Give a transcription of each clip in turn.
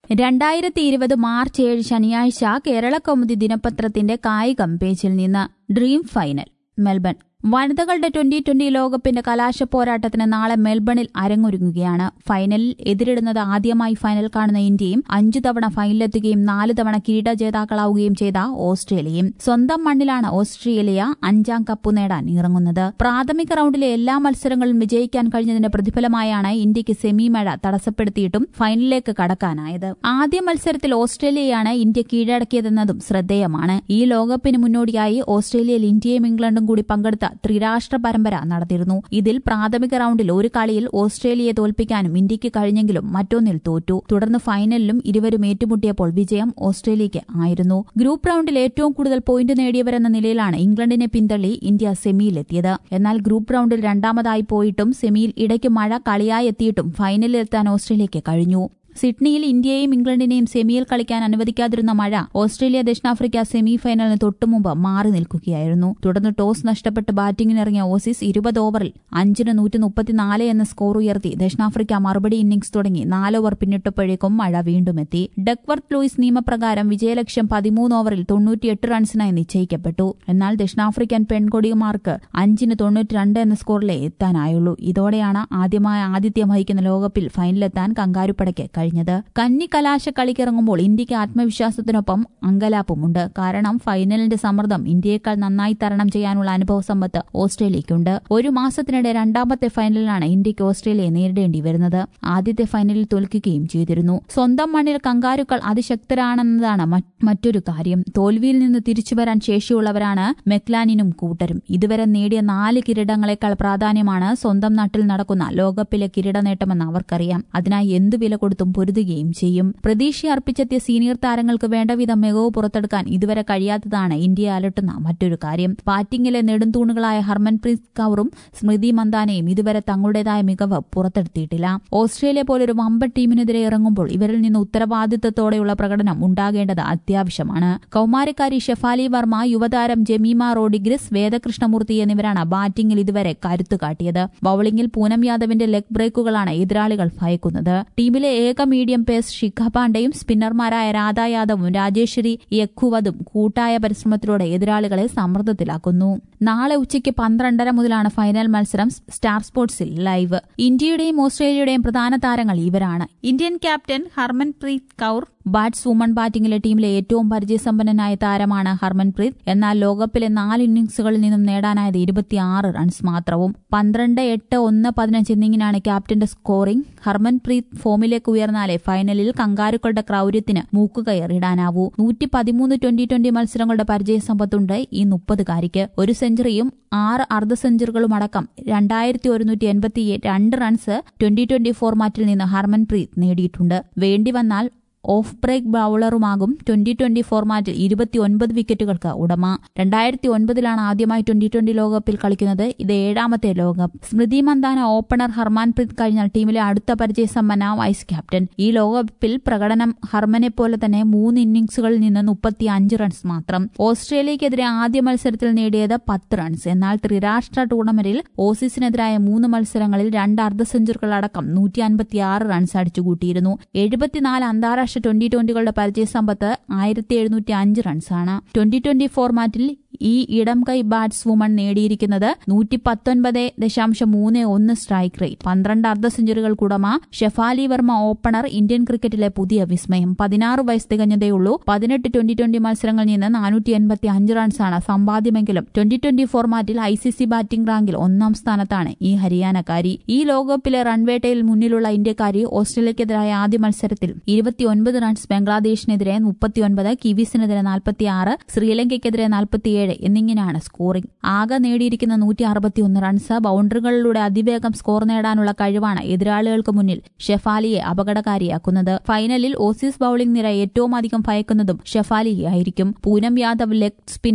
രണ്ടായിരത്തി ഇരുപത് മാർച്ച് ഏഴ് ശനിയാഴ്ച കേരള കൗമുദി ദിനപത്രത്തിന്റെ കായികം പേജിൽ നിന്ന് ഡ്രീം ഫൈനൽ മെൽബൺ വനിതകളുടെ ട്വന്റി ട്വന്റി ലോകകപ്പിന്റെ കലാശ പോരാട്ടത്തിന് നാളെ മെൽബണിൽ അരങ്ങൊരുങ്ങുകയാണ് ഫൈനലിൽ എതിരിടുന്നത് ആദ്യമായി ഫൈനൽ കാണുന്ന ഇന്ത്യയും അഞ്ചു തവണ ഫൈനലിലെത്തുകയും നാല് തവണ കിരീട ജേതാക്കളാവുകയും ചെയ്ത ഓസ്ട്രേലിയയും സ്വന്തം മണ്ണിലാണ് ഓസ്ട്രേലിയ അഞ്ചാം കപ്പ് നേടാൻ ഇറങ്ങുന്നത് പ്രാഥമിക റൌണ്ടിലെ എല്ലാ മത്സരങ്ങളും വിജയിക്കാൻ കഴിഞ്ഞതിന്റെ പ്രതിഫലമായാണ് ഇന്ത്യക്ക് സെമി മഴ തടസ്സപ്പെടുത്തിയിട്ടും ഫൈനലിലേക്ക് കടക്കാനായത് ആദ്യ മത്സരത്തിൽ ഓസ്ട്രേലിയയാണ് ഇന്ത്യ കീഴടക്കിയതെന്നതും ശ്രദ്ധേയമാണ് ഈ ലോകകപ്പിന് മുന്നോടിയായി ഓസ്ട്രേലിയയിൽ ഇന്ത്യയും ഇംഗ്ലണ്ടും കൂടി പങ്കെടുത്ത ത്രിരാഷ്ട്ര പരമ്പര നടത്തിയിരുന്നു ഇതിൽ പ്രാഥമിക റൌണ്ടിൽ ഒരു കളിയിൽ ഓസ്ട്രേലിയയെ തോൽപ്പിക്കാനും ഇന്ത്യക്ക് കഴിഞ്ഞെങ്കിലും മറ്റൊന്നിൽ തോറ്റു തുടർന്ന് ഫൈനലിലും ഇരുവരും ഏറ്റുമുട്ടിയപ്പോൾ വിജയം ഓസ്ട്രേലിയയ്ക്ക് ആയിരുന്നു ഗ്രൂപ്പ് റൌണ്ടിൽ ഏറ്റവും കൂടുതൽ പോയിന്റ് നേടിയവരെന്ന നിലയിലാണ് ഇംഗ്ലണ്ടിനെ പിന്തള്ളി ഇന്ത്യ സെമിയിലെത്തിയത് എന്നാൽ ഗ്രൂപ്പ് റൌണ്ടിൽ രണ്ടാമതായി പോയിട്ടും സെമിയിൽ ഇടയ്ക്ക് മഴ കളിയായി എത്തിയിട്ടും ഫൈനലിലെത്താൻ ഓസ്ട്രേലിയയ്ക്ക് കഴിഞ്ഞു സിഡ്നിയിൽ ഇന്ത്യയെയും ഇംഗ്ലണ്ടിനെയും സെമിയിൽ കളിക്കാൻ അനുവദിക്കാതിരുന്ന മഴ ഓസ്ട്രേലിയ ദക്ഷിണാഫ്രിക്ക സെമി ഫൈനലിന് തൊട്ടുമുമ്പ് മാറി നിൽക്കുകയായിരുന്നു തുടർന്ന് ടോസ് നഷ്ടപ്പെട്ട് ബാറ്റിംഗിനിറങ്ങിയ ഓസീസ് ഇരുപത് ഓവറിൽ അഞ്ചിന് നൂറ്റി മുപ്പത്തിനാല് എന്ന സ്കോർ ഉയർത്തി ദക്ഷിണാഫ്രിക്ക മറുപടി ഇന്നിംഗ്സ് തുടങ്ങി നാല് ഓവർ പിന്നിട്ടപ്പോഴേക്കും മഴ വീണ്ടും എത്തി ഡക്വർത്ത് ലൂയിസ് നിയമപ്രകാരം വിജയലക്ഷ്യം പതിമൂന്ന് ഓവറിൽ തൊണ്ണൂറ്റിയെട്ട് റൺസിനായി നിശ്ചയിക്കപ്പെട്ടു എന്നാൽ ദക്ഷിണാഫ്രിക്കൻ പെൺകൊടിമാർക്ക് അഞ്ചിന് തൊണ്ണൂറ്റിരണ്ട് എന്ന സ്കോറിലേ എത്താനായുള്ളൂ ഇതോടെയാണ് ആദ്യമായി ആതിഥ്യം വഹിക്കുന്ന ലോകകപ്പിൽ ഫൈനലിലെത്താൻ കങ്കാരുപ്പടയ്ക്ക് കഴിഞ്ഞത് കന്നി കലാശ കളിക്കിറങ്ങുമ്പോൾ ഇന്ത്യക്ക് ആത്മവിശ്വാസത്തിനൊപ്പം അങ്കലാപ്പുമുണ്ട് കാരണം ഫൈനലിന്റെ സമ്മർദ്ദം ഇന്ത്യയേക്കാൾ നന്നായി തരണം ചെയ്യാനുള്ള അനുഭവ സമ്പത്ത് ഓസ്ട്രേലിയയ്ക്കുണ്ട് ഒരു മാസത്തിനിടെ രണ്ടാമത്തെ ഫൈനലിലാണ് ഇന്ത്യക്ക് ഓസ്ട്രേലിയയെ നേരിടേണ്ടി വരുന്നത് ആദ്യത്തെ ഫൈനലിൽ തോൽക്കുകയും ചെയ്തിരുന്നു സ്വന്തം മണ്ണിൽ കങ്കാരുക്കൾ അതിശക്തരാണെന്നതാണ് മറ്റൊരു കാര്യം തോൽവിയിൽ നിന്ന് തിരിച്ചുവരാൻ ശേഷിയുള്ളവരാണ് മെക്ലാനിനും കൂട്ടരും ഇതുവരെ നേടിയ നാല് കിരീടങ്ങളെക്കാൾ പ്രാധാന്യമാണ് സ്വന്തം നാട്ടിൽ നടക്കുന്ന ലോകകപ്പിലെ കിരീട നേട്ടമെന്ന് അവർക്കറിയാം അതിനായി എന്തു വില കൊടുത്തും പൊരുതുകയും ചെയ്യും പ്രതീക്ഷ അർപ്പിച്ചെത്തിയ സീനിയർ താരങ്ങൾക്ക് വേണ്ടവിധം മികവ് പുറത്തെടുക്കാൻ ഇതുവരെ കഴിയാത്തതാണ് ഇന്ത്യയെ അലട്ടുന്ന മറ്റൊരു കാര്യം ബാറ്റിംഗിലെ നെടുന്തൂണുകളായ ഹർമൻപ്രീത് കൌറും സ്മൃതി മന്ദാനയും ഇതുവരെ തങ്ങളുടേതായ മികവ് പുറത്തെടുത്തിയിട്ടില്ല ഓസ്ട്രേലിയ പോലൊരു വമ്പൻ ടീമിനെതിരെ ഇറങ്ങുമ്പോൾ ഇവരിൽ നിന്ന് ഉത്തരവാദിത്തത്തോടെയുള്ള പ്രകടനം ഉണ്ടാകേണ്ടത് അത്യാവശ്യമാണ് കൌമാരക്കാരി ഷെഫാലി വർമ്മ യുവതാരം ജമീമ റോഡിഗ്രിസ് വേദകൃഷ്ണമൂർത്തി എന്നിവരാണ് ബാറ്റിംഗിൽ ഇതുവരെ കരുത്തു കാട്ടിയത് ബൌളിംഗിൽ പൂനം യാദവിന്റെ ലെഗ് ബ്രേക്കുകളാണ് എതിരാളികൾ ഭയക്കുന്നത് ടീമിലെ ഏക മീഡിയം പേസ് ശിഖ പാണ്ഡെയും സ്പിന്നർമാരായ രാധാ യാദവും രാജേശ്വരി യഖുവതും കൂട്ടായ പരിശ്രമത്തിലൂടെ എതിരാളികളെ സമ്മർദ്ദത്തിലാക്കുന്നു നാളെ ഉച്ചയ്ക്ക് പന്ത്രണ്ടര മുതലാണ് ഫൈനൽ മത്സരം സ്റ്റാർ സ്പോർട്സിൽ ലൈവ് ഇന്ത്യയുടെയും ഓസ്ട്രേലിയയുടെയും പ്രധാന താരങ്ങൾ ഇവരാണ് Indian captain Harmanpreet Kaur batswoman ബാറ്റിംഗിലെ ടീമിലെ ഏറ്റവും പരിചയസമ്പന്നനായ താരമാണ് ഹർമൻപ്രീത് എന്നാൽ ലോകകപ്പിലെ നാല് ഇന്നിംഗ്സുകളിൽ നിന്നും നേടാനായത് ഇരുപത്തിയാറ് റൺസ് മാത്രവും പന്ത്രണ്ട് എട്ട് ഒന്ന് പതിനഞ്ച് എന്നിങ്ങിനാണ് ക്യാപ്റ്റന്റെ സ്കോറിംഗ് ഹർമൻപ്രീത് ഫോമിലേക്ക് ഉയർന്നാലേ ഫൈനലിൽ കങ്കാരുക്കളുടെ ക്രൌര്യത്തിന് മൂക്കുകയറിടാനാവൂ നൂറ്റി പതിമൂന്ന് ട്വന്റി ട്വന്റി മത്സരങ്ങളുടെ പരിചയസമ്പത്തുണ്ട് ഈ മുപ്പതുകാരിക്ക് ഒരു സെഞ്ചുറിയും ആറ് അർദ്ധ സെഞ്ചുറികളും അടക്കം രണ്ടായിരത്തി ഒരുന്നൂറ്റി എൺപത്തി രണ്ട് റൺസ് ട്വന്റി ട്വന്റി ഫോർമാറ്റിൽ നിന്ന് ഹർമൻപ്രീത് നേടിയിട്ടുണ്ട് വേണ്ടിവന്നാൽ ഓഫ് ബ്രേക്ക് ബൌളറുമാകും ട്വന്റി ട്വന്റി ഫോർമാറ്റിൽ ഇരുപത്തിയൊൻപത് വിക്കറ്റുകൾക്ക് ഉടമ രണ്ടായിരത്തി ഒൻപതിലാണ് ആദ്യമായി ട്വന്റി ട്വന്റി ലോകകപ്പിൽ കളിക്കുന്നത് ഇത് ഏഴാമത്തെ ലോകകപ്പ് സ്മൃതി മന്ദാന ഓപ്പണർ ഹർമാൻപ്രീത് കഴിഞ്ഞാൽ ടീമിലെ അടുത്ത പരിചയസമ്പന്ന വൈസ് ക്യാപ്റ്റൻ ഈ ലോകകപ്പിൽ പ്രകടനം ഹർമനെ പോലെ തന്നെ മൂന്ന് ഇന്നിംഗ്സുകളിൽ നിന്ന് മുപ്പത്തി അഞ്ച് റൺസ് മാത്രം ഓസ്ട്രേലിയക്കെതിരെ ആദ്യ മത്സരത്തിൽ നേടിയത് പത്ത് റൺസ് എന്നാൽ ത്രിരാഷ്ട്ര ടൂർണമെന്റിൽ ഓസീസിനെതിരായ മൂന്ന് മത്സരങ്ങളിൽ രണ്ട് അർദ്ധ സെഞ്ചുറികളടക്കം നൂറ്റി അൻപത്തിയാറ് റൺസ് അടിച്ചുകൂട്ടിയിരുന്നു എഴുപത്തിനാല് അന്താരാഷ്ട്ര അന്താരാഷ്ട്ര ട്വന്റി ട്വന്റികളുടെ പരിചയസമ്പത്ത് ആയിരത്തി എഴുന്നൂറ്റി അഞ്ച് റൺസാണ് ട്വന്റി ട്വന്റി ഫോർമാറ്റിൽ ഈ ഇടം കൈ ബാറ്റ്സ് വുമൺ നേടിയിരിക്കുന്നത് നൂറ്റി പത്തൊൻപത് ദശാംശം മൂന്ന് ഒന്ന് സ്ട്രൈക്ക് റേറ്റ് പന്ത്രണ്ട് അർദ്ധ സെഞ്ചുറികൾക്കുടമ ഷെഫാലി വർമ്മ ഓപ്പണർ ഇന്ത്യൻ ക്രിക്കറ്റിലെ പുതിയ വിസ്മയം പതിനാറ് വയസ്സ് തികഞ്ഞതേയുള്ളൂ പതിനെട്ട് ട്വന്റി ട്വന്റി മത്സരങ്ങളിൽ നിന്ന് നാനൂറ്റി എൺപത്തി അഞ്ച് റൺസാണ് സമ്പാദ്യമെങ്കിലും ട്വന്റി ട്വന്റി ഫോർമാറ്റിൽ ഐ സി സി ബാറ്റിംഗ് റാങ്കിൽ ഒന്നാം സ്ഥാനത്താണ് ഈ ഹരിയാനക്കാരി ഈ ലോകകപ്പിലെ റൺവേട്ടയിൽ മുന്നിലുള്ള ഇന്ത്യക്കാരി ഓസ്ട്രേലിയക്കെതിരായ ആദ്യ മത്സരത്തിൽ ഇരുപത്തിയൊൻപത് റൺസ് ബംഗ്ലാദേശിനെതിരെ മുപ്പത്തിയൊൻപത് കിവീസിനെതിരെ നാൽപ്പത്തിയാറ് ശ്രീലങ്കയ്ക്കെതിരെ നാൽപ്പത്തിയേഴ് എന്നിങ്ങനെയാണ് സ്കോറിംഗ് ആകെ നേടിയിരിക്കുന്ന നൂറ്റി അറുപത്തിയൊന്ന് റൺസ് ബൌണ്ടറികളിലൂടെ അതിവേഗം സ്കോർ നേടാനുള്ള കഴിവാണ് എതിരാളികൾക്ക് മുന്നിൽ ഷെഫാലിയെ അപകടകാരിയാക്കുന്നത് ഫൈനലിൽ ഓസീസ് ബൌളിംഗ് നിര ഏറ്റവും അധികം ഭയക്കുന്നതും ഷെഫാലിയെ ആയിരിക്കും പൂനം യാദവ് ലെഗ് സ്പിന്നർ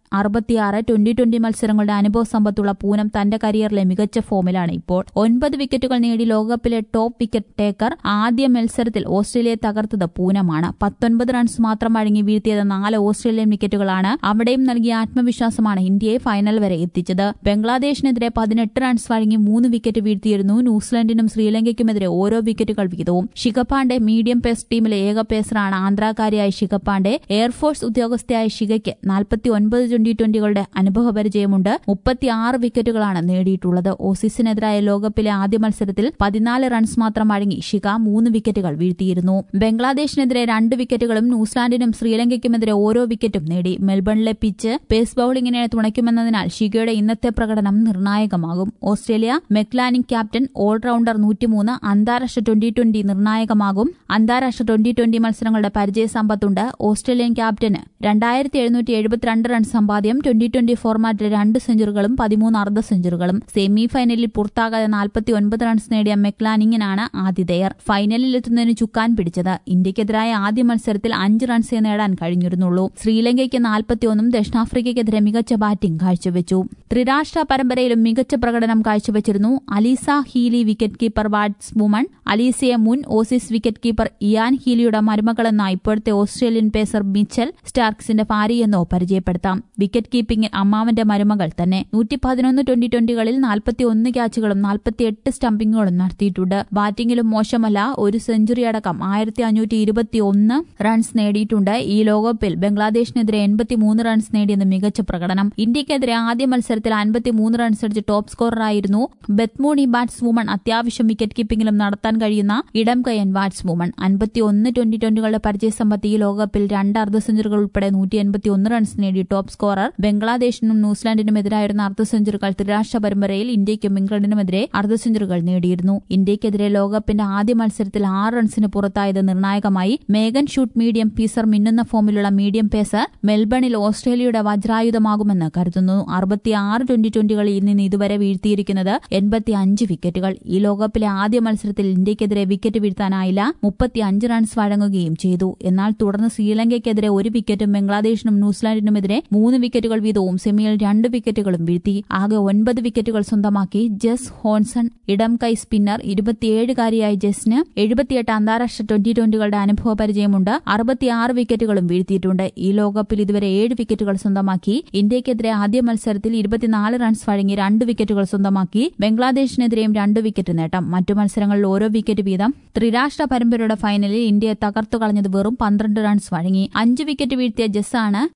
അറുപത്തിയാറ് ട്വന്റി ട്വന്റി മത്സരങ്ങളുടെ അനുഭവ സമ്പത്തുള്ള പൂനം തന്റെ കരിയറിലെ മികച്ച ഫോമിലാണ് ഇപ്പോൾ ഒൻപത് വിക്കറ്റുകൾ നേടി ലോകകപ്പിലെ ടോപ്പ് വിക്കറ്റ് ടേക്കർ ആദ്യ മത്സരത്തിൽ ഓസ്ട്രേലിയയെ തകർത്തത് പൂനമാണ് പത്തൊൻപത് റൺസ് മാത്രം വഴങ്ങി വീഴ്ത്തിയത് നാല് ഓസ്ട്രേലിയൻ വിക്കറ്റുകളാണ് അവിടെയും നൽകിയ ആത്മവിശ്വാസമാണ് ഇന്ത്യയെ ഫൈനൽ വരെ എത്തിച്ചത് ബംഗ്ലാദേശിനെതിരെ പതിനെട്ട് റൺസ് വഴങ്ങി മൂന്ന് വിക്കറ്റ് വീഴ്ത്തിയിരുന്നു ന്യൂസിലൻഡിനും ശ്രീലങ്കയ്ക്കുമെതിരെ ഓരോ വിക്കറ്റുകൾ വീതവും ശിഖപാണ്ഡെ മീഡിയം പേസ് ടീമിലെ ഏക പേസറാണ് ആന്ധ്രാക്കാരിയായ ശിഖപാണ്ഡെ എയർഫോഴ്സ് ഉദ്യോഗസ്ഥയായ ശിഖയ്ക്ക് നാൽപ്പത്തി ഒൻപത് ട്വന്റി ട്വന്റികളുടെ അനുഭവ പരിചയമുണ്ട് മുപ്പത്തിയാറ് വിക്കറ്റുകളാണ് നേടിയിട്ടുള്ളത് ഓസീസിനെതിരായ ലോകകപ്പിലെ ആദ്യ മത്സരത്തിൽ പതിനാല് റൺസ് മാത്രം വഴങ്ങി ഷിക മൂന്ന് വിക്കറ്റുകൾ വീഴ്ത്തിയിരുന്നു ബംഗ്ലാദേശിനെതിരെ രണ്ട് വിക്കറ്റുകളും ന്യൂസിലാൻഡിനും ശ്രീലങ്കയ്ക്കുമെതിരെ ഓരോ വിക്കറ്റും നേടി മെൽബണിലെ പിച്ച് പേസ് ബൌളിംഗിനെ തുണയ്ക്കുമെന്നതിനാൽ ഷിഗയുടെ ഇന്നത്തെ പ്രകടനം നിർണായകമാകും ഓസ്ട്രേലിയ മെക്ലാനിംഗ് ക്യാപ്റ്റൻ ഓൾറൌണ്ടർ നൂറ്റിമൂന്ന് അന്താരാഷ്ട്ര ട്വന്റി ട്വന്റി നിർണായകമാകും അന്താരാഷ്ട്ര ട്വന്റി ട്വന്റി മത്സരങ്ങളുടെ പരിചയ സമ്പത്തുണ്ട് ഓസ്ട്രേലിയൻ ക്യാപ്റ്റന് രണ്ടായിരത്തി എഴുന്നൂറ്റി എഴുപത്തിരണ്ട് റൺ സമ്പാദ്യം ട്വന്റി ട്വന്റി ഫോർമാറ്റിൽ രണ്ട് സെഞ്ചുറികളും പതിമൂന്ന് അർദ്ധ സെഞ്ചുറികളും സെമി ഫൈനലിൽ പുറത്താകാതെ നാൽപ്പത്തി ഒൻപത് റൺസ് നേടിയ മെക്ലാനിങ്ങിനാണ് ആതിഥേയർ ഫൈനലിൽ എത്തുന്നതിന് ചുക്കാൻ പിടിച്ചത് ഇന്ത്യക്കെതിരായ ആദ്യ മത്സരത്തിൽ അഞ്ച് റൺസേ നേടാൻ കഴിഞ്ഞിരുന്നുള്ളൂ ശ്രീലങ്കയ്ക്ക് നാൽപ്പത്തിയൊന്നും ദക്ഷിണാഫ്രിക്കയ്ക്കെതിരെ മികച്ച ബാറ്റിംഗ് കാഴ്ചവെച്ചു ത്രിരാഷ്ട്ര പരമ്പരയിലും മികച്ച പ്രകടനം കാഴ്ചവെച്ചിരുന്നു Alyssa Healy wicket keeper batswoman അലീസയെ മുൻ ഓസീസ് വിക്കറ്റ് കീപ്പർ ഇയാൻ ഹീലിയുടെ മരുമകളെന്ന ഇപ്പോഴത്തെ ഓസ്ട്രേലിയൻ പേസർ മിച്ചൽ സ്റ്റാർക്സിന്റെ ഭാര്യയെന്നോ പരിചയപ്പെടുത്താം വിക്കറ്റ് കീപ്പിംഗിൽ അമ്മാവന്റെ മരുമകൾ തന്നെ നൂറ്റി പതിനൊന്ന് ട്വന്റി ട്വന്റികളിൽ നാൽപ്പത്തിയൊന്ന് ക്യാച്ചുകളും നാൽപ്പത്തിയെട്ട് സ്റ്റംപിങ്ങുകളും നടത്തിയിട്ടുണ്ട് ബാറ്റിംഗിലും മോശമല്ല ഒരു സെഞ്ചുറി അടക്കം ആയിരത്തി അഞ്ഞൂറ്റി ഇരുപത്തിയൊന്ന് റൺസ് നേടിയിട്ടുണ്ട് ഈ ലോകകപ്പിൽ ബംഗ്ലാദേശിനെതിരെ എൺപത്തിമൂന്ന് റൺസ് നേടിയെന്ന് മികച്ച പ്രകടനം ഇന്ത്യക്കെതിരെ ആദ്യ മത്സരത്തിൽ അൻപത്തിമൂന്ന് റൺസ് അടിച്ച് ടോപ്പ് സ്കോററായിരുന്നു ബെത്മൂണി ബാറ്റ്സ്വുമൺ അത്യാവശ്യം വിക്കറ്റ് കീപ്പിംഗിലും നടത്താൻ കഴിയുന്ന ഇടം കയ്യൻ ബാറ്റ്സ്വുമൺ അൻപത്തിയൊന്ന് ട്വന്റി ട്വന്റികളുടെ പരിചയസമ്പത്ത് ഈ ലോകകപ്പിൽ രണ്ട് അർദ്ധ സെഞ്ചുറികൾ ഉൾപ്പെടെ നൂറ്റി എൺപത്തിയൊന്ന് റൺസ് നേടി ടോപ്പ് സ്കോറർ ബംഗ്ലാദേശിനും ന്യൂസിലാൻഡിനും എതിരായിരുന്ന അർദ്ധ സെഞ്ചുറികൾ ത്രിരാഷ്ട്ര പരമ്പരയിൽ ഇന്ത്യയ്ക്കും ഇംഗ്ലണ്ടിനുമെതിരെ അർദ്ധ സെഞ്ചുറികൾ നേടിയിരുന്നു ഇന്ത്യയ്ക്കെതിരെ ലോകകപ്പിന്റെ ആദ്യ മത്സരത്തിൽ ആറ് റൺസിന് പുറത്തായത് നിർണായകമായി മേഗൻ ഷൂട്ട് മീഡിയം പീസർ മിന്നുന്ന ഫോമിലുള്ള മീഡിയം പേസർ മെൽബണിൽ ഓസ്ട്രേലിയയുടെ വജ്രായുധമാകുമെന്ന് കരുതുന്നു അറുപത്തിയാറ് ട്വന്റി ട്വന്റികളിൽ നിന്ന് ഇതുവരെ വീഴ്ത്തിയിരിക്കുന്നത് എൺപത്തിയഞ്ച് വിക്കറ്റുകൾ ഈ ലോകകപ്പിലെ ആദ്യ മത്സരത്തിൽ ഇന്ത്യയ്ക്കെതിരെ വിക്കറ്റ് വീഴ്ത്താനായില്ല മുപ്പത്തിയഞ്ച് റൺസ് വഴങ്ങുകയും ചെയ്തു എന്നാൽ തുടർന്ന് ശ്രീലങ്കയ്ക്കെതിരെ ഒരു വിക്കറ്റും ബംഗ്ലാദേശിനും ന്യൂസിലാൻഡിനുമെതിരെ മൂന്ന് വിക്കറ്റുകൾ വീതവും സെമിയിൽ രണ്ട് വിക്കറ്റുകളും വീഴ്ത്തി ആകെ ഒൻപത് വിക്കറ്റുകൾ സ്വന്തമാക്കി ജസ് ഹോൺസൺ ഇടം കൈ സ്പിന്നർ ഇരുപത്തിയേഴുകാരിയായ ജസ്സിന് എഴുപത്തിയെട്ട് അന്താരാഷ്ട്ര ട്വന്റി ട്വന്റികളുടെ അനുഭവ പരിചയമുണ്ട് അറുപത്തിയാറ് വിക്കറ്റുകളും വീഴ്ത്തിയിട്ടുണ്ട് ഈ ലോകകപ്പിൽ ഇതുവരെ ഏഴ് വിക്കറ്റുകൾ സ്വന്തമാക്കി ഇന്ത്യയ്ക്കെതിരെ ആദ്യ മത്സരത്തിൽ ഇരുപത്തിനാല് റൺസ് വഴങ്ങി രണ്ട് വിക്കറ്റുകൾ സ്വന്തമാക്കി ബംഗ്ലാദേശിനെതിരെയും രണ്ട് വിക്കറ്റ് നേട്ടം മറ്റു മത്സരങ്ങളിൽ ഓരോ വിക്കറ്റ് വീതം ത്രിരാഷ്ട്ര പരമ്പരയുടെ ഫൈനലിൽ ഇന്ത്യയെ തകർത്തു കളഞ്ഞത് വെറും പന്ത്രണ്ട് റൺസ് വഴങ്ങി അഞ്ച് വിക്കറ്റ് വീഴ്ത്തിയ ജസ്സാണ്